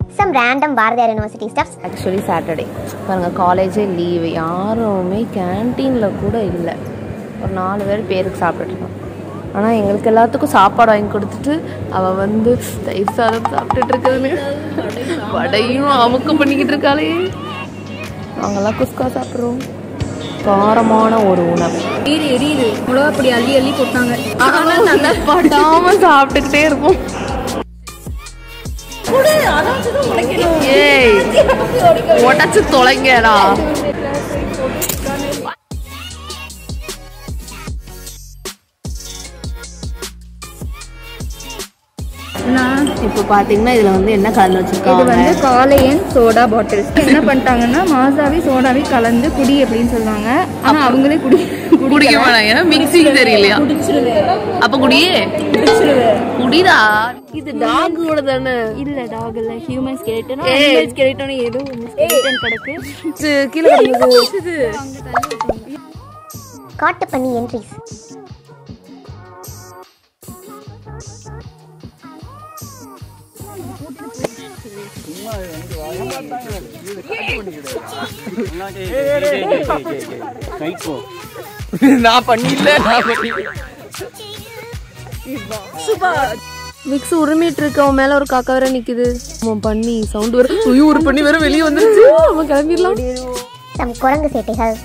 some random Bharathiar university stuffs actually Saturday பாருங்கள் காலேஜே leave யாருமே கேன்டீனில் கூட இல்லை ஒரு நாலு பேர் பேருக்கு சாப்பிட்டுருக்கோம் ஆனால் எங்களுக்கு எல்லாத்துக்கும் சாப்பாடு வாங்கி கொடுத்துட்டு அவள் வந்து தயிர் சாதம் சாப்பிட்டுட்டு இருக்காளே வடையும் அமுக்கு பண்ணிக்கிட்டு இருக்காளே நாங்கெல்லாம் குஸ்கா சாப்பிட்றோம் காரமான ஒரு உணவு எரியுது எரியுது மிளகா பொடி அள்ளி அள்ளி போட்டாங்க ஆனால் நல்லா படாம சாப்பிட்டுக்கிட்டே இருப்போம் ஏய் உடச்சு தொலைங்கடா இப்போ பாத்தீங்கன்னா இதுல வந்து என்ன கலந்து இது வச்சிருக்காங்க வந்து காலையன் சோடா பாட்டில்ஸ் என்ன பண்ணிட்டாங்கன்னா மாசாவி சோடாவி கலந்து குடி அப்படின்னு சொல்லுவாங்க ஆனா அவங்களே குடி குடிக்க மாட்டாங்க ஏன்னா மிக்சிங் தெரியலையா அப்ப குடியே குடிடா இது டாக் கூட தானே இல்ல டாக் இல்ல ஹியூமன் ஸ்கெலிட்டன் ஏய். அனிமல் ஸ்கெலிட்டன் ஏதோ ஒன்று ஸ்கெலிட்டன் கிடக்கு இது கீழே கிடக்குது. காட்டு பண்ணி என்ட்ரிஸ் நான் பண்ணிஇல்ல நான் பண்ணி மிக்ஸ் உரிமிட்டு இருக்கு அவன் மேல ஒரு காக்கா வேற நிக்குது அவன் பண்ணி சவுண்ட் வர ஐயோ ஒரு பண்ணி வேற வெளியே வந்துருச்சு அவன் கிளம்பிடலாம் சம் குரங்கு சேட்டைகள்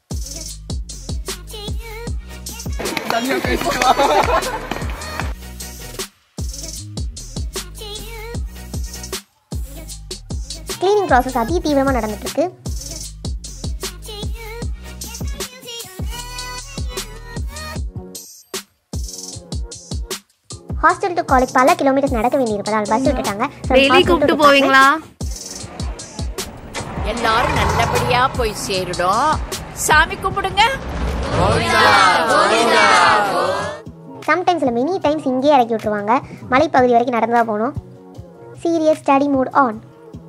கிளீனிங் ப்ராசஸ் அதி தீவிரமாக நடந்துட்டு இருக்கு ஹாஸ்டல் டு காலேஜ் பல கிலோமீட்டர்ஸ் நடக்க வேண்டியிருப்பதால் பஸ் விட்டுட்டாங்க From டெய்லி hostel to கூப்பிட்டு department. போவீங்களா எல்லாரும் நல்லபடியா போய் சேருடும் சாமி கும்பிடுங்க சம்டைம்ஸில் மெனி டைம்ஸ் இங்கேயே இறக்கி விட்ருவாங்க மலைப்பகுதி வரைக்கும் நடந்து தான் போகணும் சீரியஸ் ஸ்டடி மூட் ஆன்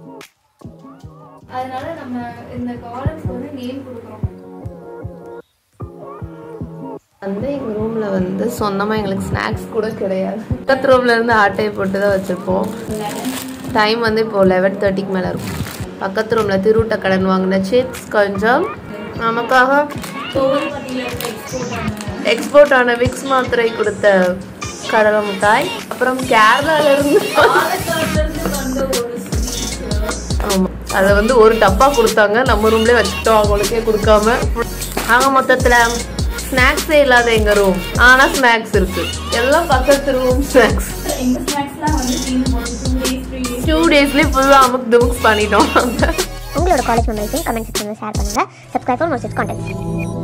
அதனால நம்ம இந்த காலம்ஸ்க்கு வந்து நேம் கொடுக்குறோம் வந்து எங்க ரூம்ல வந்து சொந்தமா எங்களுக்கு ஸ்நாக்ஸ் கூட கிடையாது பக்கத்து ரூம்ல இருந்து ஆட்டையை போட்டு தான் வச்சிருப்போம் டைம் வந்து இப்போ லெவன் தேர்ட்டிக்கு மேல இருக்கும் பக்கத்து ரூம்ல திருட்ட கடன் வாங்கின சிப்ஸ் கொஞ்சம் நமக்காக எக்ஸ்போர்ட் ஆன விக்ஸ் மாத்திரை கொடுத்த கடலை மிட்டாய் அப்புறம் கேரளால இருந்து ஆமா அதை வந்து ஒரு டப்பா கொடுத்தாங்க நம்ம ரூம்லயே வச்சுக்கிட்டோம் அவங்களுக்கே கொடுக்காம ஆக மொத்தத்துல ஸ்நாக்ஸே இல்லாத எங்க ரூம் ஆனா ஸ்நாக்ஸ் இருக்கு எல்லாம் பக்கத்து ரூம் ஸ்நாக்ஸ் எங்க ஸ்நாக்ஸ்லாம் வந்து தீர்ந்து போகுது two days three days two டேஸ்லயே ஃபுல்லா அமுக் துமுக் பண்ணிட்டோம் உங்களோட காலேஜ் மெமரிஸையும் கமெண்ட் செக்ஷனில் ஷேர் பண்ணுங்கள் சப்ஸ்கிரைப் ஃபார் மோஸ்ட் கான்டெக்ட்